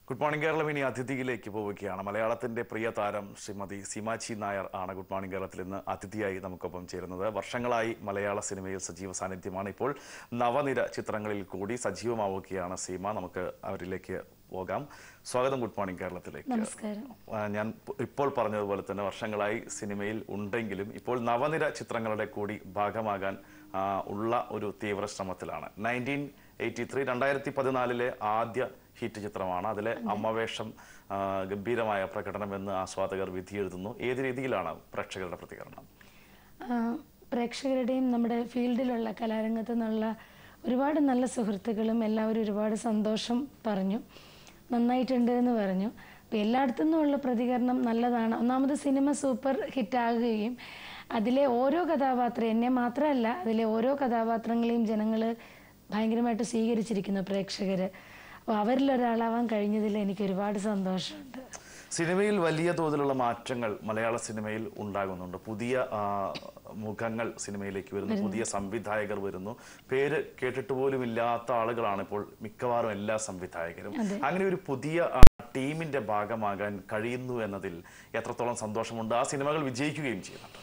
Good morning Keralam ഇനി അതിഥിയിലേക്ക് പോവുകയാണ് മലയാളത്തിന്റെ പ്രിയ താരം ശ്രീമതി സീമാച്ചി നായർ ആണ് ഗുഡ് മോർണിംഗ് കേരളത്തിൽ ഇന്ന് അതിഥിയായി നമുക്കൊപ്പം ചേരുന്നത് വർഷങ്ങളായി മലയാള സിനിമയിൽ സജീവ സാന്നിധ്യമാണ് ഇപ്പോൾ നവനിര ചിത്രങ്ങളിൽ കൂടി സജീവമാവുകയാണ് സീമ നമുക്ക് അവരിലേക്ക് പോകാം സ്വാഗതം ഗുഡ് മോർണിംഗ് കേരളത്തിലേക്ക് നമസ്കാരം ആ, ഞാൻ പ- ഇപ്പോൾ പറഞ്ഞതുപോലെ തന്നെ വർഷങ്ങളായി സിനിമയിൽ ഉണ്ടെങ്കിലും ഇപ്പോൾ നവനിര ചിത്രങ്ങളുടെ കൂടി ഭാഗമാകാൻ ആ, ഉള്ള ഒരു തീവ്ര ശ്രമത്തിലാണ് നയൻറ്റീൻ എയ്റ്റി ത്രീ രണ്ടായിരത്തി പതിനാലിലെ ആദ്യ ഹിറ്റ് ചിത്രമാണ് അതിലെ അമ്മവേഷം ആ, ഗംഭീരമായ പ്രകടനമെന്ന് ആസ്വാദകർ വിധിയെഴുതുന്നു ഏത് രീതിയിലാണ് പ്രേക്ഷകരുടെ പ്രതികരണം ആ, പ്രേക്ഷകരുടെയും നമ്മുടെ ഫീൽഡിലുള്ള കലാരംഗത്ത് നിന്നുള്ള ഒരുപാട് നല്ല സുഹൃത്തുക്കളും എല്ലാവരും ഒരുപാട് സന്തോഷം പറഞ്ഞു നന്നായിട്ടുണ്ട് എന്ന് പറഞ്ഞു അപ്പോൾ എല്ലായിടത്തു നിന്നുമുള്ള പ്രതികരണം നല്ലതാണ് ഒന്നാമത് സിനിമ സൂപ്പർ ഹിറ്റാകുകയും അതിലെ ഓരോ കഥാപാത്രം എന്നെ മാത്രമല്ല അതിലെ ഓരോ കഥാപാത്രങ്ങളെയും ജനങ്ങൾ ഭയങ്കരമായിട്ട് സ്വീകരിച്ചിരിക്കുന്നു പ്രേക്ഷകർ അപ്പോൾ അവരിൽ ഒരാളാവാൻ കഴിഞ്ഞതിൽ എനിക്ക് ഒരുപാട് സന്തോഷമുണ്ട് സിനിമയിൽ വലിയ തോതിലുള്ള മാറ്റങ്ങൾ മലയാള സിനിമയിൽ ഉണ്ടാകുന്നുണ്ട് പുതിയ ആ, മുഖങ്ങൾ സിനിമയിലേക്ക് വരുന്നു പുതിയ സംവിധായകർ വരുന്നു പേര് കേട്ടിട്ട് പോലും ഇല്ലാത്ത ആളുകളാണ് ഇപ്പോൾ മിക്കവാറും എല്ലാ സംവിധായകരും അങ്ങനെ ഒരു പുതിയ ആ, ടീമിന്റെ ഭാഗമാകാൻ കഴിയുന്നു എന്നതിൽ എത്രത്തോളം സന്തോഷമുണ്ട് ആ സിനിമകൾ വിജയിക്കുകയും ചെയ്യുന്നുണ്ട്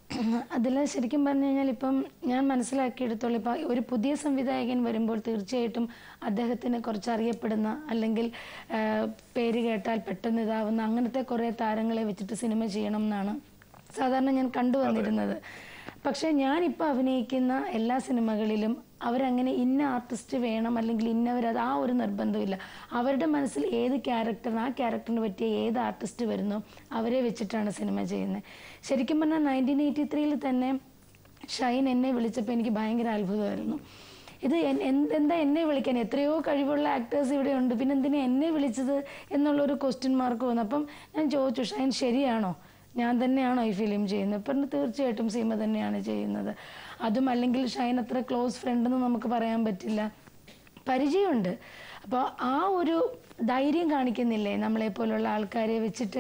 അതിൽ ശരിക്കും പറഞ്ഞു കഴിഞ്ഞാൽ ഇപ്പം ഞാൻ മനസ്സിലാക്കിയെടുത്തോളം ഇപ്പം ഒരു പുതിയ സംവിധായകൻ വരുമ്പോൾ തീർച്ചയായിട്ടും അദ്ദേഹത്തിന് കുറച്ച് അറിയപ്പെടുന്ന അല്ലെങ്കിൽ ആ, പേര് കേട്ടാൽ പെട്ടെന്ന് ഇതാവുന്ന അങ്ങനത്തെ കുറേ താരങ്ങളെ വെച്ചിട്ട് സിനിമ ചെയ്യണം എന്നാണ് സാധാരണ ഞാൻ കണ്ടുവന്നിരുന്നത് പക്ഷേ ഞാനിപ്പോൾ അഭിനയിക്കുന്ന എല്ലാ സിനിമകളിലും അവരങ്ങനെ ഇന്ന ആർട്ടിസ്റ്റ് വേണം അല്ലെങ്കിൽ ഇന്നവരത് ആ ഒരു നിർബന്ധമില്ല അവരുടെ മനസ്സിൽ ഏത് ക്യാരക്ടറിന് ആ ക്യാരക്ടറിന് പറ്റിയ ഏത് ആർട്ടിസ്റ്റ് വരുന്നോ അവരെ വെച്ചിട്ടാണ് സിനിമ ചെയ്യുന്നത് ശരിക്കും പറഞ്ഞാൽ നയൻറ്റീൻ എയ്റ്റി ത്രീയിൽ തന്നെ ഷൈൻ എന്നെ വിളിച്ചപ്പോൾ എനിക്ക് ഭയങ്കര അത്ഭുതമായിരുന്നു ഇത് എൻ- എന്ത് എന്താ എന്നെ വിളിക്കാൻ എത്രയോ കഴിവുള്ള ആക്ടേഴ്സ് ഇവിടെ ഉണ്ട് പിന്നെ എന്തിനാ എന്നെ വിളിച്ചത് എന്നുള്ളൊരു ക്വസ്റ്റ്യൻ മാർക്ക് വന്നു അപ്പം ഞാൻ ചോദിച്ചു ഷൈൻ ശരിയാണോ ഞാൻ തന്നെയാണോ ഈ ഫിലിം ചെയ്യുന്നത് പറഞ്ഞു തീർച്ചയായിട്ടും സീമ തന്നെയാണ് ചെയ്യുന്നത് അതും അല്ലെങ്കിൽ ഷൈൻ അത്ര ക്ലോസ് ഫ്രണ്ട് എന്ന് നമുക്ക് പറയാൻ പറ്റില്ല പരിചയമുണ്ട് അപ്പോൾ ആ ഒരു ധൈര്യം കാണിക്കുന്നില്ലേ നമ്മളെ പോലുള്ള ആൾക്കാരെ വെച്ചിട്ട്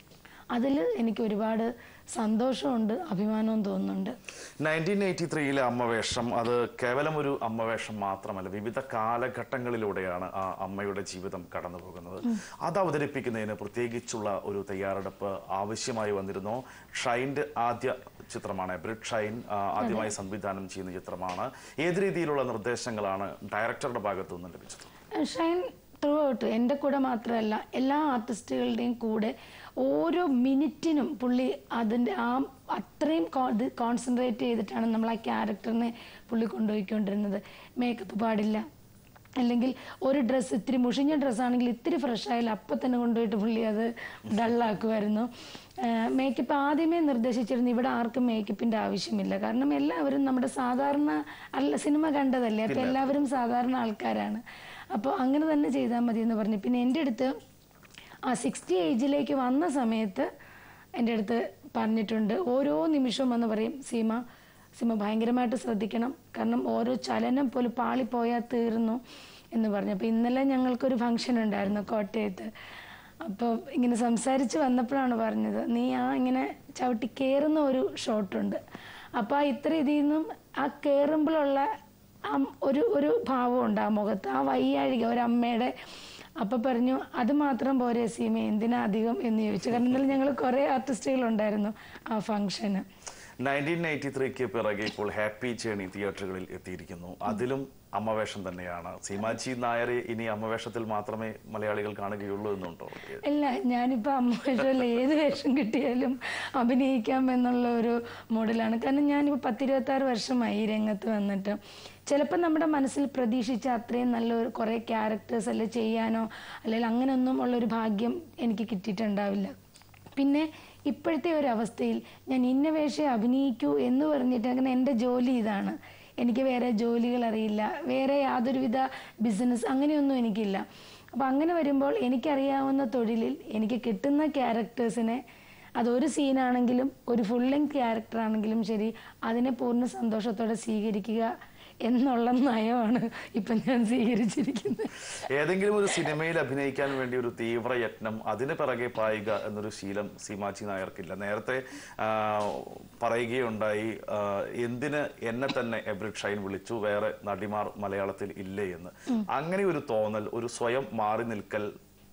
അതിൽ എനിക്ക് ഒരുപാട് സന്തോഷമുണ്ട് അഭിമാനവും തോന്നുന്നുണ്ട് നയൻറ്റീൻ എയ്റ്റി ത്രീയിലെ അമ്മവേഷം അത് കേവലം ഒരു അമ്മവേഷം മാത്രമല്ല വിവിധ കാലഘട്ടങ്ങളിലൂടെയാണ് ആ അമ്മയുടെ ജീവിതം കടന്നു പോകുന്നത് അത് അവതരിപ്പിക്കുന്നതിന് പ്രത്യേകിച്ചുള്ള ഒരു തയ്യാറെടുപ്പ് ആവശ്യമായി വന്നിരുന്നു ഷൈൻ്റെ ആദ്യ ചിത്രമാണ് ബ്രിഡ് ഷൈൻ ആ, ആദ്യമായി സംവിധാനം ചെയ്യുന്ന ചിത്രമാണ് ഏത് രീതിയിലുള്ള നിർദ്ദേശങ്ങളാണ് ഡയറക്ടറുടെ ഭാഗത്തു നിന്ന് ലഭിച്ചത് ഷൈൻ ത്രൂ ഔട്ട് എൻ്റെ കൂടെ മാത്രമല്ല എല്ലാ ആർട്ടിസ്റ്റുകളുടെയും കൂടെ ഓരോ മിനിറ്റിനും പുള്ളി അതിൻ്റെ ആ അത്രയും കോൺസെൻട്രേറ്റ് ചെയ്തിട്ടാണ് നമ്മൾ ആ ക്യാരക്ടറിനെ പുള്ളി കൊണ്ടുപോയിക്കൊണ്ടിരുന്നത് മേക്കപ്പ് പാടില്ല അല്ലെങ്കിൽ ഒരു ഡ്രസ്സ് ഇത്തിരി മുഷിഞ്ഞ ഡ്രസ്സാണെങ്കിൽ ഇത്തിരി ഫ്രഷ് ആയാലും അപ്പം തന്നെ കൊണ്ടുപോയിട്ട് പുള്ളി അത് ഡള്ളാക്കുമായിരുന്നു മേക്കപ്പ് ആദ്യമേ നിർദ്ദേശിച്ചിരുന്നു ഇവിടെ ആർക്കും മേക്കപ്പിൻ്റെ ആവശ്യമില്ല കാരണം എല്ലാവരും നമ്മുടെ സാധാരണ അല്ല സിനിമ കണ്ടതല്ലേ അപ്പം എല്ലാവരും സാധാരണ ആൾക്കാരാണ് അപ്പോൾ അങ്ങനെ തന്നെ ചെയ്താൽ മതി എന്ന് പറഞ്ഞു പിന്നെ എൻ്റെ അടുത്ത് ആ സിക്സ്റ്റി ഏജിലേക്ക് വന്ന സമയത്ത് എൻ്റെ അടുത്ത് പറഞ്ഞിട്ടുണ്ട് ഓരോ നിമിഷവും എന്ന് പറയും സീമ സീമ ഭയങ്കരമായിട്ട് ശ്രദ്ധിക്കണം കാരണം ഓരോ ചലനം പോലും പാളിപ്പോയാൽ തീർന്നു എന്ന് പറഞ്ഞു അപ്പോൾ ഇന്നലെ ഞങ്ങൾക്കൊരു ഫംഗ്ഷൻ ഉണ്ടായിരുന്നു കോട്ടയത്ത് അപ്പോൾ ഇങ്ങനെ സംസാരിച്ച് വന്നപ്പോഴാണ് പറഞ്ഞത് നീ ആ ഇങ്ങനെ ചവിട്ടി കയറുന്ന ഒരു ഷോട്ടുണ്ട് അപ്പോൾ ആ ഇത്ര ഇതിൽ നിന്നും ആ കയറുമ്പോഴുള്ള ആ ഒരു ഒരു ഭാവമുണ്ട് ആ മുഖത്ത് ആ വയ്യാഴിക ഒരമ്മയുടെ അപ്പൊ പറഞ്ഞു അത് മാത്രം പോരെ സീമ എന്തിനാ അധികം എന്ന് ചോദിച്ചു കാരണം ഇന്നലെ ഞങ്ങൾ കുറെ ആർട്ടിസ്റ്റുകൾ ഉണ്ടായിരുന്നു ആ ഫംഗ്ഷന് നയൻറ്റീൻ എയ്റ്റി ത്രീക്ക് പിറകെ ഇപ്പോൾ ഹാപ്പി ജേണി തിയേറ്ററുകളിൽ എത്തിയിരിക്കുന്നു അതിലും അമ്മവേഷം തന്നെയാണ് സീമാജി നായരെ ഇനി അമ്മവേഷത്തിൽ മാത്രമേ മലയാളികൾ കാണുകയുള്ളൂ എന്നുണ്ടോ ഇല്ല ഞാനിപ്പോൾ അമ്മ ഏത് വേഷം കിട്ടിയാലും അഭിനയിക്കാം എന്നുള്ള ഒരു മോഡലാണ് കാരണം ഞാനിപ്പോൾ പത്തിരുപത്താറ് വർഷമായി ഈ രംഗത്ത് വന്നിട്ട് ചിലപ്പോൾ നമ്മുടെ മനസ്സിൽ പ്രതീക്ഷിച്ച അത്രയും നല്ലൊരു കുറേ ക്യാരക്ടേഴ്സ് അല്ലെ ചെയ്യാനോ അല്ലെങ്കിൽ അങ്ങനെയൊന്നും ഉള്ളൊരു ഭാഗ്യം എനിക്ക് കിട്ടിയിട്ടുണ്ടാവില്ല പിന്നെ ഇപ്പോഴത്തെ ഒരു അവസ്ഥയിൽ ഞാൻ ഇന്ന വേഷം അഭിനയിക്കൂ എന്ന് പറഞ്ഞിട്ട് അങ്ങനെ എൻ്റെ ജോലി ഇതാണ് എനിക്ക് വേറെ ജോലികൾ അറിയില്ല വേറെ യാതൊരുവിധ ബിസിനസ് അങ്ങനെയൊന്നും എനിക്കില്ല അപ്പം അങ്ങനെ വരുമ്പോൾ എനിക്കറിയാവുന്ന തൊഴിലിൽ എനിക്ക് കിട്ടുന്ന ക്യാരക്ടേഴ്സിനെ അതൊരു സീനാണെങ്കിലും ഒരു ഫുൾ ലെങ്ത് ക്യാരക്ടർ ആണെങ്കിലും ശരി അതിനെ പൂർണ്ണ സന്തോഷത്തോടെ സ്വീകരിക്കുക എന്നുള്ള നയമാണ് ഇപ്പം ഞാൻ സ്വീകരിച്ചിരിക്കുന്നത് ഏതെങ്കിലും ഒരു സിനിമയിൽ അഭിനയിക്കാൻ വേണ്ടി ഒരു തീവ്ര യത്നം അതിന് പിറകെ പായുക എന്നൊരു ശീലം സീമാജി നായർക്കില്ല നേരത്തെ ആ, പറയുകയുണ്ടായി ആ, എന്തിന് എന്നെ തന്നെ എബ്രിഡ് ഷൈൻ വിളിച്ചു വേറെ നടിമാർ മലയാളത്തിൽ ഇല്ലേ എന്ന് അങ്ങനെ ഒരു തോന്നൽ ഒരു സ്വയം മാറി നിൽക്കൽ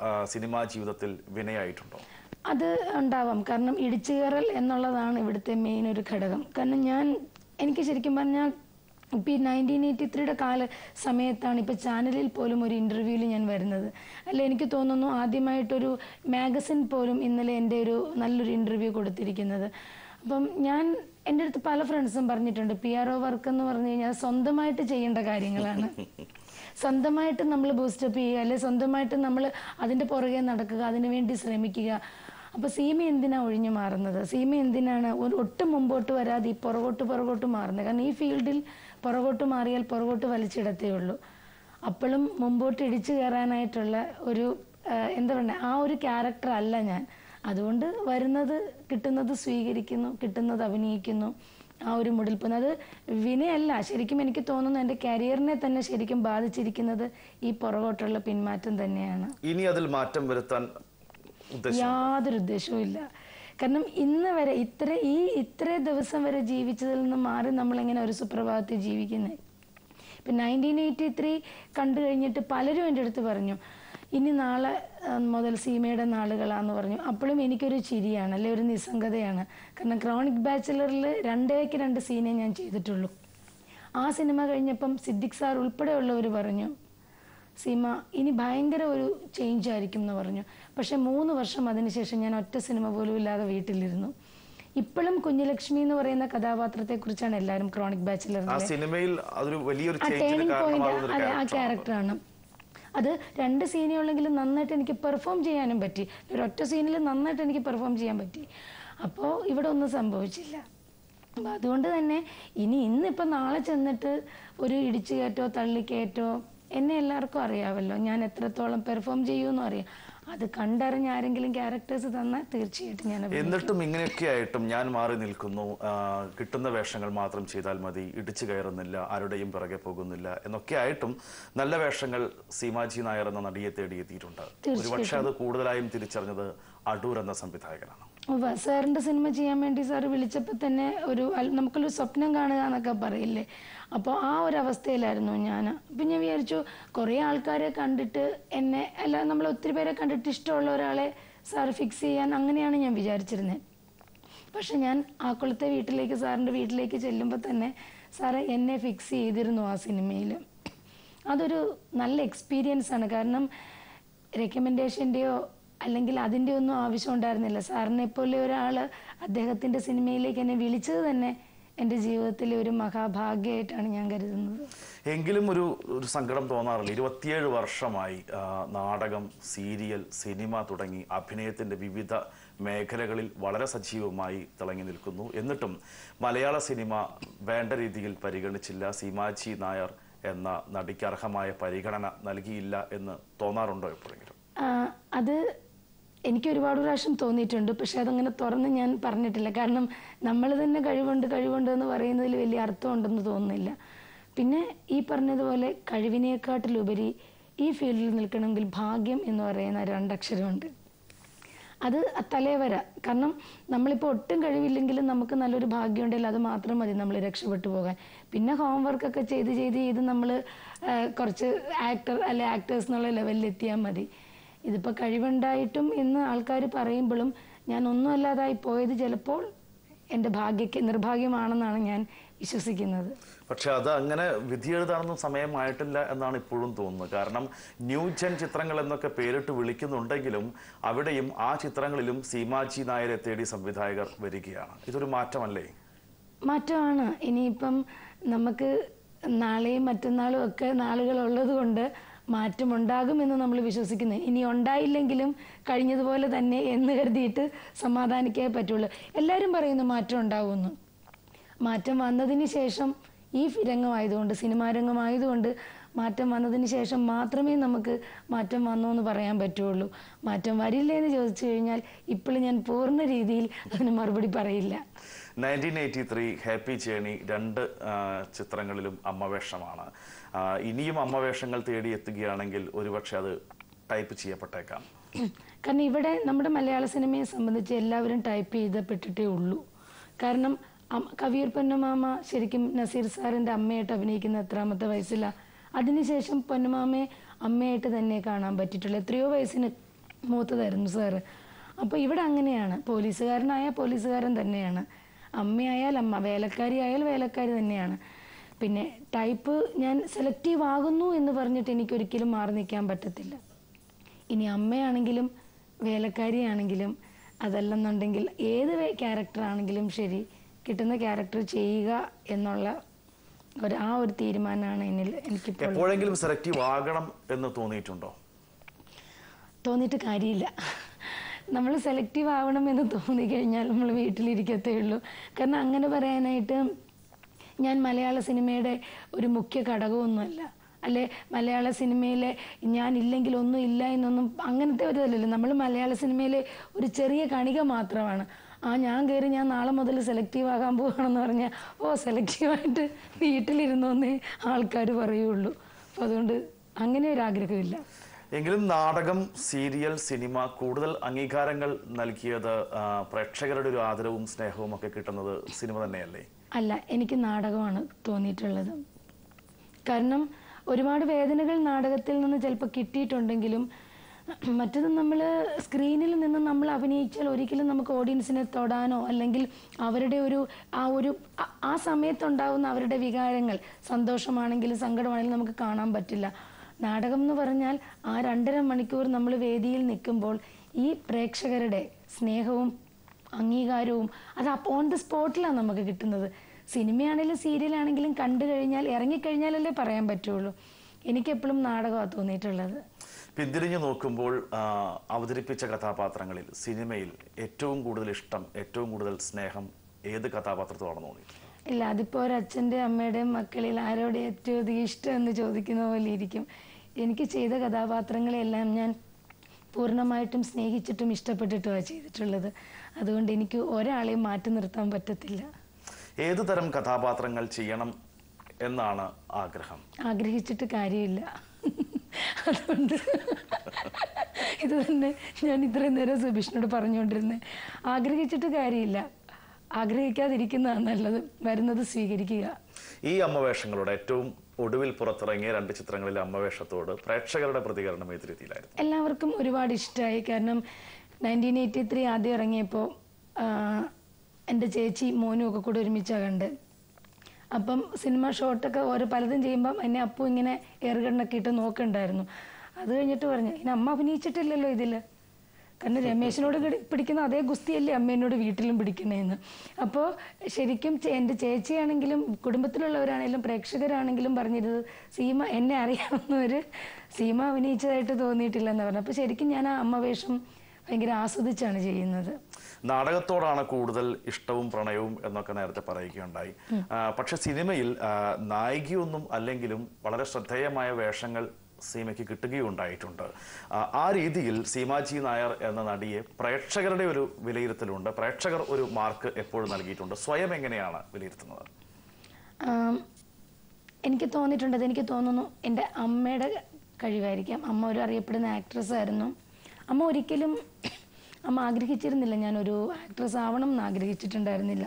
ആ, സിനിമാ ജീവിതത്തിൽ വിനയായിട്ടുണ്ടോ അത് ഉണ്ടാവാം കാരണം ഇടിച്ചു കയറൽ എന്നുള്ളതാണ് ഇവിടുത്തെ മെയിൻ ഒരു ഘടകം കാരണം ഞാൻ എനിക്ക് ശരിക്കും പറഞ്ഞാൽ ഇപ്പം ഈ നയൻറ്റീൻ എയ്റ്റി ത്രീയുടെ കാല സമയത്താണ് ഇപ്പം ചാനലിൽ പോലും ഒരു ഇൻ്റർവ്യൂവിൽ ഞാൻ വരുന്നത് അല്ല എനിക്ക് തോന്നുന്നു ആദ്യമായിട്ടൊരു മാഗസിൻ പോലും ഇന്നലെ എൻ്റെ ഒരു നല്ലൊരു ഇൻ്റർവ്യൂ കൊടുത്തിരിക്കുന്നത് അപ്പം ഞാൻ എൻ്റെ അടുത്ത് പല ഫ്രണ്ട്സും പറഞ്ഞിട്ടുണ്ട് പി ആർ ഒ വർക്ക് എന്ന് പറഞ്ഞു കഴിഞ്ഞാൽ സ്വന്തമായിട്ട് ചെയ്യേണ്ട കാര്യങ്ങളാണ് സ്വന്തമായിട്ട് നമ്മൾ ബൂസ്റ്റപ്പ് ചെയ്യുക അല്ലെ സ്വന്തമായിട്ട് നമ്മൾ അതിൻ്റെ പുറകെ നടക്കുക അതിനു വേണ്ടി ശ്രമിക്കുക അപ്പോൾ സീമ എന്തിനാ ഒഴിഞ്ഞു മാറുന്നത് സീമ എന്തിനാണ് ഒരു ഒട്ടും മുമ്പോട്ട് വരാതെ ഈ പുറകോട്ട് പുറകോട്ട് മാറുന്നത് കാരണം ഈ ഫീൽഡിൽ പുറകോട്ട് മാറിയാൽ പുറകോട്ട് വലിച്ചിടത്തേ ഉള്ളൂ അപ്പോഴും മുമ്പോട്ട് ഇടിച്ചു കയറാനായിട്ടുള്ള ഒരു ആ, എന്താ പറയുക ആ ഒരു ക്യാരക്ടർ അല്ല ഞാൻ അതുകൊണ്ട് വരുന്നത് കിട്ടുന്നത് സ്വീകരിക്കുന്നു കിട്ടുന്നത് അഭിനയിക്കുന്നു ആ ഒരു മുടിൽപ്പുന്ന അത് വിനയല്ല ശരിക്കും എനിക്ക് തോന്നുന്നു എൻ്റെ കരിയറിനെ തന്നെ ശരിക്കും ബാധിച്ചിരിക്കുന്നത് ഈ പുറകോട്ടുള്ള പിന്മാറ്റം തന്നെയാണ് ഇനി അതിൽ മാറ്റം വരുത്താൻ ഉദ്ദേശം യാതൊരു ഉദ്ദേശവും ഇല്ല കാരണം ഇന്ന് വരെ ഇത്ര ഈ ഇത്ര ദിവസം വരെ ജീവിച്ചതിൽ നിന്ന് മാറി നമ്മളിങ്ങനെ ഒരു സുപ്രഭാതത്തിൽ ജീവിക്കുന്നത് ഇപ്പം നയൻറ്റീൻ എയ്റ്റി ത്രീ കണ്ടു കഴിഞ്ഞിട്ട് പലരും എൻ്റെ അടുത്ത് പറഞ്ഞു ഇനി നാളെ ആ, മുതൽ സീമയുടെ നാളുകളാന്ന് പറഞ്ഞു അപ്പോഴും എനിക്കൊരു ചിരിയാണ് അല്ലെ ഒരു നിസ്സംഗതയാണ് കാരണം ക്രോണിക് ബാച്ചിലറിൽ രണ്ടേക്ക് രണ്ട് സീനേ ഞാൻ ചെയ്തിട്ടുള്ളൂ ആ സിനിമ കഴിഞ്ഞപ്പം സിദ്ദിഖ് സാർ ഉൾപ്പെടെയുള്ളവർ പറഞ്ഞു സീമ ഇനി ഭയങ്കര ഒരു ചേഞ്ച് ആയിരിക്കും എന്ന് പറഞ്ഞു പക്ഷെ മൂന്ന് വർഷം അതിനുശേഷം ഞാൻ ഒറ്റ സിനിമ പോലും ഇല്ലാതെ വീട്ടിലിരുന്നു ഇപ്പോഴും കുഞ്ഞുലക്ഷ്മി എന്ന് പറയുന്ന കഥാപാത്രത്തെ കുറിച്ചാണ് എല്ലാവരും ക്രോണിക് ബാച്ചിലർ ആ സിനിമയിൽ അതൊരു വലിയൊരു ആ ചേഞ്ചിന് ടേണിംഗ് കാരണമാകുന്ന പോയിന്റ് ഒരു അതെ ആ character ആണ്. ക്യാരക്ടറാണ് അത് രണ്ട് സീനേ ഉള്ളെങ്കിലും നന്നായിട്ട് എനിക്ക് പെർഫോം ചെയ്യാനും പറ്റി ഒരൊറ്റ സീനിൽ നന്നായിട്ട് എനിക്ക് പെർഫോം ചെയ്യാൻ പറ്റി അപ്പോൾ ഇവിടെ ഒന്നും സംഭവിച്ചില്ല അപ്പം അതുകൊണ്ട് തന്നെ ഇനി ഇന്നിപ്പോൾ നാളെ ചെന്നിട്ട് ഒരു ഇടിച്ചു കയറ്റോ തള്ളിക്കയറ്റോ എന്നെ എല്ലാവർക്കും അറിയാമല്ലോ ഞാൻ എത്രത്തോളം പെർഫോം ചെയ്യുമെന്നും അറിയാം അത് കണ്ടറിഞ്ഞ് ആരെങ്കിലും ക്യാരക്ടേഴ്സ് തന്നാൽ തീർച്ചയായിട്ടും ഞാൻ അഭിനയിക്കും. എന്നിട്ടും ഇങ്ങനെയൊക്കെ ആയിട്ടും ഞാൻ മാറി നിൽക്കുന്നു ആ, കിട്ടുന്ന വേഷങ്ങൾ മാത്രം ചെയ്താൽ മതി ഇടിച്ചു കയറുന്നില്ല ആരുടെയും പിറകെ പോകുന്നില്ല എന്നൊക്കെ ആയിട്ടും നല്ല വേഷങ്ങൾ സീമാജി നായർ എന്ന നടിയെ തേടിയെത്തിയിട്ടുണ്ട് ഒരുപക്ഷെ അത് കൂടുതലായും തിരിച്ചറിഞ്ഞത് അടൂർ എന്ന സംവിധായകനാണ് ഉവ്വ. സാറിന്റെ സിനിമ ചെയ്യാൻ വേണ്ടി സാർ വിളിച്ചപ്പോൾ തന്നെ ഒരു അൽ- നമുക്കൊരു സ്വപ്നം കാണുക എന്നൊക്കെ പറയില്ലേ അപ്പോൾ ആ ഒരു അവസ്ഥയിലായിരുന്നു ഞാൻ അപ്പം ഞാൻ വിചാരിച്ചു കുറേ ആൾക്കാരെ കണ്ടിട്ട് എന്നെ അല്ല നമ്മൾ ഒത്തിരി പേരെ കണ്ടിട്ട് ഇഷ്ടമുള്ള ഒരാളെ സാർ ഫിക്സ് ചെയ്യാൻ അങ്ങനെയാണ് ഞാൻ വിചാരിച്ചിരുന്നത് പക്ഷെ ഞാൻ ആക്കുളത്തെ വീട്ടിലേക്ക് സാറിൻ്റെ വീട്ടിലേക്ക് ചെല്ലുമ്പോൾ തന്നെ സാറ് എന്നെ ഫിക്സ് ചെയ്തിരുന്നു ആ സിനിമയിൽ അതൊരു നല്ല എക്സ്പീരിയൻസ് ആണ് കാരണം റെക്കമെൻഡേഷൻ്റെയോ അല്ലെങ്കിൽ അതിൻ്റെ ഒന്നും ആവശ്യം ഉണ്ടായിരുന്നില്ല സാറിനെ പോലെ ഒരാൾ അദ്ദേഹത്തിൻ്റെ സിനിമയിലേക്ക് എന്നെ വിളിച്ചത് തന്നെ എൻ്റെ ജീവിതത്തിലെ ഒരു മഹാഭാഗ്യമായിട്ടാണ് ഞാൻ കരുതുന്നത് എങ്കിലും ഒരു ഒരു സങ്കടം തോന്നാറില്ല ഇരുപത്തിയേഴ് വർഷമായി ആ, നാടകം സീരിയൽ സിനിമ തുടങ്ങി അഭിനയത്തിന്റെ വിവിധ മേഖലകളിൽ വളരെ സജീവമായി തിളങ്ങി നിൽക്കുന്നു എന്നിട്ടും മലയാള സിനിമ വേണ്ട രീതിയിൽ പരിഗണിച്ചില്ല സീമാജി നായർ എന്ന നടിക്ക് അർഹമായ പരിഗണന നൽകിയില്ല എന്ന് തോന്നാറുണ്ടോ എപ്പോഴെങ്കിലും ആ, അത് എനിക്ക് ഒരുപാട് പ്രാവശ്യം തോന്നിയിട്ടുണ്ട് പക്ഷെ അതങ്ങനെ തുറന്ന് ഞാൻ പറഞ്ഞിട്ടില്ല കാരണം നമ്മൾ തന്നെ കഴിവുണ്ട് കഴിവുണ്ട് എന്ന് പറയുന്നതിൽ വലിയ അർത്ഥമുണ്ടെന്ന് തോന്നുന്നില്ല പിന്നെ ഈ പറഞ്ഞതുപോലെ കഴിവിനേക്കാട്ടിലുപരി ഈ ഫീൽഡിൽ നിൽക്കണമെങ്കിൽ ഭാഗ്യം എന്ന് പറയുന്ന രണ്ടക്ഷരമുണ്ട് അത് തലേവര കാരണം നമ്മളിപ്പോൾ ഒട്ടും കഴിവില്ലെങ്കിലും നമുക്ക് നല്ലൊരു ഭാഗ്യം ഉണ്ടെങ്കിൽ അത് മാത്രം മതി നമ്മൾ രക്ഷപ്പെട്ടു പോകാൻ പിന്നെ ഹോംവർക്ക് ഒക്കെ ചെയ്ത് ചെയ്ത് ചെയ്ത് നമ്മൾ കുറച്ച് ആക്ടർ അല്ലെ ആക്ടേഴ്സ് എന്നുള്ള ലെവലിൽ എത്തിയാൽ മതി ഇതിപ്പോൾ കഴിവുണ്ടായിട്ടും എന്ന് ആൾക്കാർ പറയുമ്പോഴും ഞാൻ ഒന്നുമല്ലാതായി പോയത് ചിലപ്പോൾ എൻ്റെ ഭാഗ്യക്ക് നിർഭാഗ്യമാണെന്നാണ് ഞാൻ വിശ്വസിക്കുന്നത് പക്ഷെ അത് അങ്ങനെ വിധിയെഴുതാനൊന്നും സമയമായിട്ടില്ല എന്നാണ് ഇപ്പോഴും തോന്നുന്നത് കാരണം ന്യൂ ജെൻ ചിത്രങ്ങൾ എന്നൊക്കെ പേരിട്ട് വിളിക്കുന്നുണ്ടെങ്കിലും അവിടെയും ആ ചിത്രങ്ങളിലും സീമാജി നായരെ തേടി സംവിധായകർ വരികയാണ് ഇതൊരു മാറ്റമല്ലേ മാറ്റമാണ് ഇനിയിപ്പം നമുക്ക് നാളെയും മറ്റന്നാളും ഒക്കെ നാളുകൾ ഉള്ളത് കൊണ്ട് മാറ്റമുണ്ടാകുമെന്ന് നമ്മൾ വിശ്വസിക്കുന്നു ഇനി ഉണ്ടായില്ലെങ്കിലും കഴിഞ്ഞതുപോലെ തന്നെ എന്ന് കരുതിയിട്ട് സമാധാനിക്കേ പറ്റുള്ളൂ എല്ലാവരും പറയുന്നു മാറ്റം ഉണ്ടാവുമെന്ന് മാറ്റം വന്നതിന് ശേഷം ഈ രംഗമായതുകൊണ്ട് സിനിമാ രംഗമായതുകൊണ്ട് മാറ്റം വന്നതിന് ശേഷം മാത്രമേ നമുക്ക് മാറ്റം വന്നു എന്ന് പറയാൻ പറ്റുള്ളൂ മാറ്റം വരില്ലേ എന്ന് ചോദിച്ചു കഴിഞ്ഞാൽ ഇപ്പോഴും ഞാൻ പൂർണ്ണ രീതിയിൽ അതിന് മറുപടി പറയില്ല nineteen eighty three happy journey രണ്ട് ആ, ചിത്രങ്ങളിലും അമ്മവേഷമാണ് ആ, ഇനിയും അമ്മവേഷങ്ങൾ തേടി എത്തുകയാണെങ്കിൽ ഒരുപക്ഷെ അത് ടൈപ്പ് ചെയ്യപ്പെട്ടേക്കാം കാരണം ഇവിടെ നമ്മുടെ മലയാള സിനിമയെ സംബന്ധിച്ച് എല്ലാവരും ടൈപ്പ് ചെയ്തപ്പെട്ടിട്ടേ ഉള്ളൂ കാരണം അം- കവിയൂർ പൊന്നമാമ ശരിക്കും നസീർ സാറിന്റെ അമ്മയായിട്ട് അഭിനയിക്കുന്ന എത്രാമത്തെ വയസ്സിലാണ് അതിനുശേഷം പൊന്നമാമയെ അമ്മയായിട്ട് തന്നെ കാണാൻ പറ്റിയിട്ടുള്ളൂ എത്രയോ വയസ്സിന് മൂത്തതായിരുന്നു സാറ് അപ്പോൾ ഇവിടെ അങ്ങനെയാണ് പോലീസുകാരനായാൽ പോലീസുകാരൻ തന്നെയാണ് അമ്മയായാൽ അമ്മ വേലക്കാരി ആയാൽ വേലക്കാരി തന്നെയാണ് പിന്നെ ടൈപ്പ് ഞാൻ സെലക്റ്റീവ് ആകുന്നു എന്ന് പറഞ്ഞിട്ട് എനിക്ക് ഒരിക്കലും മാറി നിൽക്കാൻ പറ്റത്തില്ല ഇനി അമ്മയാണെങ്കിലും വേലക്കാരിയാണെങ്കിലും അതല്ലെന്നുണ്ടെങ്കിൽ ഏത് ക്യാരക്ടർ ആണെങ്കിലും ശരി കിട്ടുന്ന ക്യാരക്ടർ ചെയ്യുക എന്നുള്ള ഒരു ആ ഒരു തീരുമാനമാണ് എന്നിൽ എനിക്കിപ്പോൾ എപ്പോഴെങ്കിലും സെലക്റ്റീവ് ആകണം എന്ന് തോന്നിയിട്ടുണ്ടോ തോന്നിയിട്ട് കാര്യമില്ല നമ്മൾ സെലക്റ്റീവ് ആവണമെന്ന് തോന്നിക്കഴിഞ്ഞാൽ നമ്മൾ വീട്ടിലിരിക്കത്തേ ഉള്ളൂ കാരണം അങ്ങനെ പറയാനായിട്ട് ഞാൻ മലയാള സിനിമയുടെ ഒരു മുഖ്യ ഘടകമൊന്നുമല്ല അല്ലെ മലയാള സിനിമയിലെ ഞാൻ ഇല്ലെങ്കിൽ ഒന്നും ഇല്ല എന്നൊന്നും അങ്ങനത്തെ ഒരു ഇതല്ലല്ലോ നമ്മൾ മലയാള സിനിമയിലെ ഒരു ചെറിയ കണിക മാത്രമാണ് ആ ഞാൻ കയറി ഞാൻ നാളെ മുതൽ സെലക്റ്റീവ് ആകാൻ പോവുകയാണെന്ന് പറഞ്ഞാൽ ഓ സെലക്റ്റീവായിട്ട് വീട്ടിലിരുന്നോന്നേ ആൾക്കാർ പറയുള്ളൂ അപ്പോൾ അതുകൊണ്ട് അങ്ങനെ ഒരു ആഗ്രഹമില്ല എങ്കിലും നാടകം സീരിയൽ സിനിമ കൂടുതൽ അംഗീകാരങ്ങൾ നൽകിയത് ആ, പ്രേക്ഷകരുടെ ഒരു ആദരവും സ്നേഹവും ഒക്കെ കിട്ടുന്നത് സിനിമ തന്നെയല്ലേ അല്ല എനിക്ക് നാടകമാണ് തോന്നിയിട്ടുള്ളത് കാരണം ഒരുപാട് വേദനകൾ നാടകത്തിൽ നിന്ന് ചിലപ്പോൾ കിട്ടിയിട്ടുണ്ടെങ്കിലും മറ്റത് നമ്മൾ സ്ക്രീനിൽ നിന്ന് നമ്മൾ അഭിനയിച്ചാൽ ഒരിക്കലും നമുക്ക് ഓഡിയൻസിനെ തൊടാനോ അല്ലെങ്കിൽ അവരുടെ ഒരു ആ ഒരു ആ- ആ സമയത്തുണ്ടാവുന്ന അവരുടെ വികാരങ്ങൾ സന്തോഷമാണെങ്കിലും സങ്കടമാണെങ്കിലും നമുക്ക് കാണാൻ പറ്റില്ല നാടകം എന്ന് പറഞ്ഞാൽ ആ രണ്ടര മണിക്കൂർ നമ്മൾ വേദിയിൽ നിൽക്കുമ്പോൾ ഈ പ്രേക്ഷകരുടെ സ്നേഹവും അംഗീകാരവും അത് ഓൺ ദ സ്പോട്ടിലാണ് നമുക്ക് കിട്ടുന്നത് സിനിമയാണെങ്കിലും സീരിയലാണെങ്കിലും കണ്ടു കഴിഞ്ഞാൽ ഇറങ്ങിക്കഴിഞ്ഞാലല്ലേ പറയാൻ പറ്റുള്ളൂ എനിക്കെപ്പോഴും നാടകമാണ് തോന്നിയിട്ടുള്ളത് പിന്തിരിഞ്ഞു നോക്കുമ്പോൾ ആ, അവതരിപ്പിച്ച കഥാപാത്രങ്ങളിൽ സിനിമയിൽ ഏറ്റവും കൂടുതൽ ഇഷ്ടം ഏറ്റവും കൂടുതൽ സ്നേഹം ഏത് കഥാപാത്രത്തോടാണ് തോന്നിയത് ഇല്ല അതിപ്പോൾ ഒരു അച്ഛൻ്റെ അമ്മയുടെയും മക്കളിൽ ആരോട് ഏറ്റവും അധികം ഇഷ്ടം എന്ന് ചോദിക്കുന്ന പോലെ ഇരിക്കും എനിക്ക് ചെയ്ത കഥാപാത്രങ്ങളെല്ലാം ഞാൻ പൂർണ്ണമായിട്ടും സ്നേഹിച്ചിട്ടും ഇഷ്ടപ്പെട്ടിട്ടുമാണ് ചെയ്തിട്ടുള്ളത് അതുകൊണ്ട് എനിക്ക് ഒരാളെയും മാറ്റി നിർത്താൻ പറ്റത്തില്ല ഏതു തരം കഥാപാത്രങ്ങൾ ചെയ്യണം എന്നാണ് ആഗ്രഹം ആഗ്രഹിച്ചിട്ട് കാര്യമില്ല അതുകൊണ്ട് ഇത് തന്നെ ഞാൻ ഇത്രയും നേരം സുബിഷിനോട് പറഞ്ഞുകൊണ്ടിരുന്നത് ആഗ്രഹിച്ചിട്ട് കാര്യമില്ല ആഗ്രഹിക്കാതിരിക്കുന്നതാണ് നല്ലത് വരുന്നത് സ്വീകരിക്കുക ഈ അമ്മവേഷങ്ങളുടെ ഏറ്റവും ഒടുവിൽ പുറത്തിറങ്ങിയ രണ്ട് ചിത്രങ്ങളിലെ അമ്മവേഷത്തോട് പ്രേക്ഷകരുടെ പ്രതികരണം ഏത് രീതിയിലായിരുന്നു എല്ലാവർക്കും ഒരുപാട് ഇഷ്ടമായി കാരണം നയൻറ്റീൻ എയ്റ്റി ത്രീ ആദ്യം ഇറങ്ങിയപ്പോൾ എൻ്റെ ചേച്ചി മോനും ഒക്കെ കൂടെ ഒരുമിച്ചാണ് കണ്ട് അപ്പം സിനിമ ഷോട്ടൊക്കെ ഓരോ പലതും ചെയ്യുമ്പം എന്നെ അപ്പു ഇങ്ങനെ ഏറുകണ്ണൊക്കെ ഇട്ട് നോക്കണ്ടായിരുന്നു അത് കഴിഞ്ഞിട്ട് പറഞ്ഞു ഇനി അമ്മ അഭിനയിച്ചിട്ടില്ലല്ലോ ഇതിൽ കാരണം രമേശിനോട് കിടി- പിടിക്കുന്ന അതേ ഗുസ്തിയല്ലേ അമ്മേനോട് വീട്ടിലും പിടിക്കണേന്ന് അപ്പോൾ ശരിക്കും ചേ- എൻ്റെ ചേച്ചിയാണെങ്കിലും കുടുംബത്തിലുള്ളവരാണെങ്കിലും പ്രേക്ഷകരാണെങ്കിലും പറഞ്ഞിരുന്നത് സീമ എന്നെ അറിയാവുന്നവർ സീമ അഭിനയിച്ചതായിട്ട് തോന്നിയിട്ടില്ലെന്ന് പറഞ്ഞു അപ്പോൾ ശരിക്കും ഞാൻ ആ അമ്മ വേഷം ഭയങ്കര ആസ്വദിച്ചാണ് ചെയ്യുന്നത് നാടകത്തോടാണ് കൂടുതൽ ഇഷ്ടവും പ്രണയവും എന്നൊക്കെ നേരത്തെ പറയുകയുണ്ടായി ആ, പക്ഷെ സിനിമയിൽ ആ, നായികയൊന്നും അല്ലെങ്കിലും വളരെ ശ്രദ്ധേയമായ വേഷങ്ങൾ സീമയ്ക്ക് കിട്ടുകയുണ്ടായിട്ടുണ്ട് ആ, ആ രീതിയിൽ സീമാജി നായർ എന്ന നടിയെ പ്രേക്ഷകരുടെ ഒരു വിലയിരുത്തലുണ്ട് പ്രേക്ഷകർ ഒരു മാർക്ക് എപ്പോഴും നൽകിയിട്ടുണ്ട് സ്വയം എങ്ങനെയാണ് വിലയിരുത്തുന്നത് ആം, എനിക്ക് തോന്നിയിട്ടുണ്ട് അതെനിക്ക് തോന്നുന്നു എൻ്റെ അമ്മയുടെ കഴിവായിരിക്കാം അമ്മ ഒരു അറിയപ്പെടുന്ന ആക്ട്രസ് ആയിരുന്നു അമ്മ ഒരിക്കലും അമ്മ ആഗ്രഹിച്ചിരുന്നില്ല ഞാനൊരു ആക്ട്രസ് ആവണം എന്ന് ആഗ്രഹിച്ചിട്ടുണ്ടായിരുന്നില്ല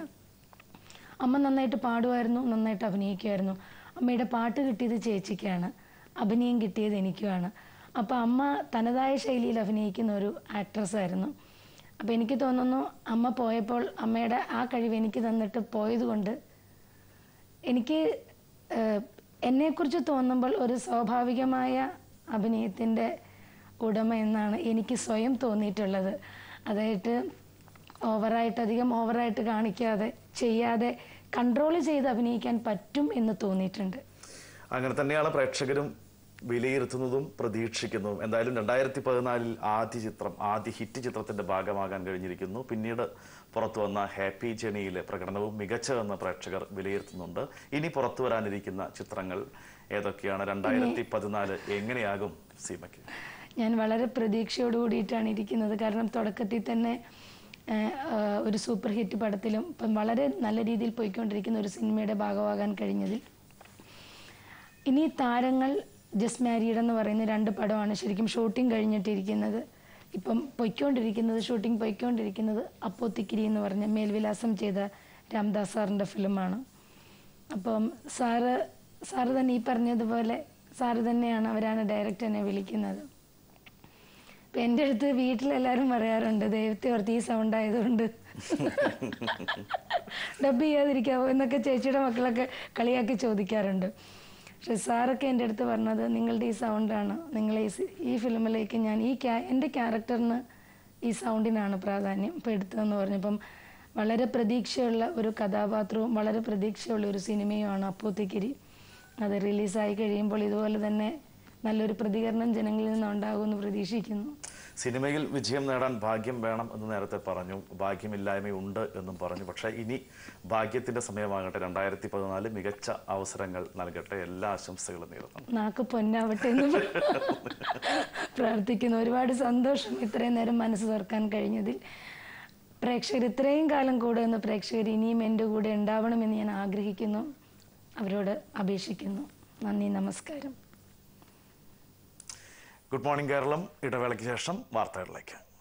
അമ്മ നന്നായിട്ട് പാടുമായിരുന്നു നന്നായിട്ട് അഭിനയിക്കുമായിരുന്നു അമ്മയുടെ പാട്ട് കിട്ടിയത് ചേച്ചിക്കാണ് അഭിനയം കിട്ടിയത് എനിക്കുമാണ് അപ്പോൾ അമ്മ തനതായ ശൈലിയിൽ അഭിനയിക്കുന്ന ഒരു ആക്ട്രസ് ആയിരുന്നു അപ്പോൾ എനിക്ക് തോന്നുന്നു അമ്മ പോയപ്പോൾ അമ്മയുടെ ആ കഴിവ് എനിക്ക് തന്നിട്ട് പോയതുകൊണ്ട് എനിക്ക് ഏഹ്, എന്നെക്കുറിച്ച് തോന്നുമ്പോൾ ഒരു സ്വാഭാവികമായ അഭിനയത്തിൻ്റെ ഉടമ എന്നാണ് എനിക്ക് സ്വയം തോന്നിയിട്ടുള്ളത് അതായത് ഓവറായിട്ട് അധികം ഓവറായിട്ട് കാണിക്കാതെ ചെയ്യാതെ കൺട്രോൾ ചെയ്ത് അഭിനയിക്കാൻ പറ്റും എന്ന് തോന്നിയിട്ടുണ്ട് അങ്ങനെ തന്നെയാണ് പ്രേക്ഷകരും വിലയിരുത്തുന്നതും പ്രതീക്ഷിക്കുന്നതും എന്തായാലും രണ്ടായിരത്തി പതിനാലിൽ ആദ്യ ചിത്രം ആദ്യ ഹിറ്റ് ചിത്രത്തിന്റെ ഭാഗമാകാൻ കഴിഞ്ഞിരിക്കുന്നു പിന്നീട് പുറത്തു വന്ന ഹാപ്പി ജേണിയിലെ പ്രകടനവും മികച്ചതെന്ന് പ്രേക്ഷകർ വിലയിരുത്തുന്നുണ്ട് ഇനി പുറത്തു വരാനിരിക്കുന്ന ചിത്രങ്ങൾ ഏതൊക്കെയാണ് രണ്ടായിരത്തി പതിനാല് എങ്ങനെയാകും സീമയ്ക്ക് ഞാൻ വളരെ പ്രതീക്ഷയോട് കൂടിയിട്ടാണ് ഇരിക്കുന്നത് കാരണം തുടക്കത്തിൽ തന്നെ ഏഹ്, ആഹ്, ഒരു സൂപ്പർ ഹിറ്റ് പടത്തിലും ഇപ്പം വളരെ നല്ല രീതിയിൽ പോയിക്കൊണ്ടിരിക്കുന്ന ഒരു സിനിമയുടെ ഭാഗമാകാൻ കഴിഞ്ഞതിൽ ഇനി താരങ്ങൾ ജസ്റ്റ് മാരീഡ് എന്ന് പറയുന്ന രണ്ട് പടമാണ് ശരിക്കും ഷൂട്ടിംഗ് കഴിഞ്ഞിട്ടിരിക്കുന്നത് ഇപ്പം പൊയ്ക്കൊണ്ടിരിക്കുന്നത് ഷൂട്ടിംഗ് പൊയ്ക്കൊണ്ടിരിക്കുന്നത് അപ്പോത്തിക്കിരി എന്ന് പറഞ്ഞ മേൽവിലാസം ചെയ്ത രാംദാസ് സാറിൻ്റെ ഫിലിമാണ് അപ്പം സാറ് സാറ് തന്നെ ഈ പറഞ്ഞതുപോലെ സാറ് തന്നെയാണ് അവരാണ് ഡയറക്റ്റ് എന്നെ വിളിക്കുന്നത് ഇപ്പം എൻ്റെ അടുത്ത് വീട്ടിലെല്ലാവരും പറയാറുണ്ട് ദൈവത്തെ ഓർത്ത് ഈ സൗണ്ട് ആയതുകൊണ്ട് ഡബ് ചെയ്യാതിരിക്കാവോ എന്നൊക്കെ ചേച്ചിയുടെ മക്കളൊക്കെ കളിയാക്കി ചോദിക്കാറുണ്ട് പക്ഷെ സാറൊക്കെ എൻ്റെ അടുത്ത് പറഞ്ഞത് നിങ്ങളുടെ ഈ സൗണ്ടാണ് നിങ്ങൾ ഈ സി- ഈ ഫിലിമിലേക്ക് ഞാൻ ഈ ക്യാ എൻ്റെ ക്യാരക്ടറിന് ഈ സൗണ്ടിനാണ് പ്രാധാന്യം ഇപ്പം എടുത്തതെന്ന് പറഞ്ഞപ്പം വളരെ പ്രതീക്ഷയുള്ള ഒരു കഥാപാത്രവും വളരെ പ്രതീക്ഷയുള്ള ഒരു സിനിമയുമാണ് അപ്പൂത്തിക്കിരി അത് റിലീസായി കഴിയുമ്പോൾ ഇതുപോലെ തന്നെ നല്ലൊരു പ്രതികരണം ജനങ്ങളിൽ നിന്ന് ഉണ്ടാകുമെന്ന് പ്രതീക്ഷിക്കുന്നു സിനിമയിൽ വിജയം നേടാൻ ഭാഗ്യം വേണം എന്ന് നേരത്തെ പറഞ്ഞു ഭാഗ്യമില്ലായ്മയുണ്ട് എന്നും പറഞ്ഞു പക്ഷേ ഇനി ഭാഗ്യത്തിന്റെ സമയമാകട്ടെ രണ്ടായിരത്തി പതിനാല് മികച്ച അവസരങ്ങൾ നൽകട്ടെ എല്ലാ ആശംസകളും നേരുന്നു നാക്ക് പൊന്നാവട്ടെ എന്ന് പ്രാർത്ഥിക്കുന്നു ഒരുപാട് സന്തോഷം ഇത്രയും നേരം മനസ്സ് തുറക്കാൻ കഴിഞ്ഞതിൽ പ്രേക്ഷകർ ഇത്രയും കാലം കൂടെ നിന്ന് പ്രേക്ഷകർ ഇനിയും എൻ്റെ കൂടെ ഉണ്ടാവണമെന്ന് ഞാൻ ആഗ്രഹിക്കുന്നു അവരോട് അപേക്ഷിക്കുന്നു നന്ദി നമസ്കാരം ഗുഡ് മോർണിംഗ് കേരളം ഇടവേളയ്ക്ക് ശേഷം വാർത്തകളിലേക്ക്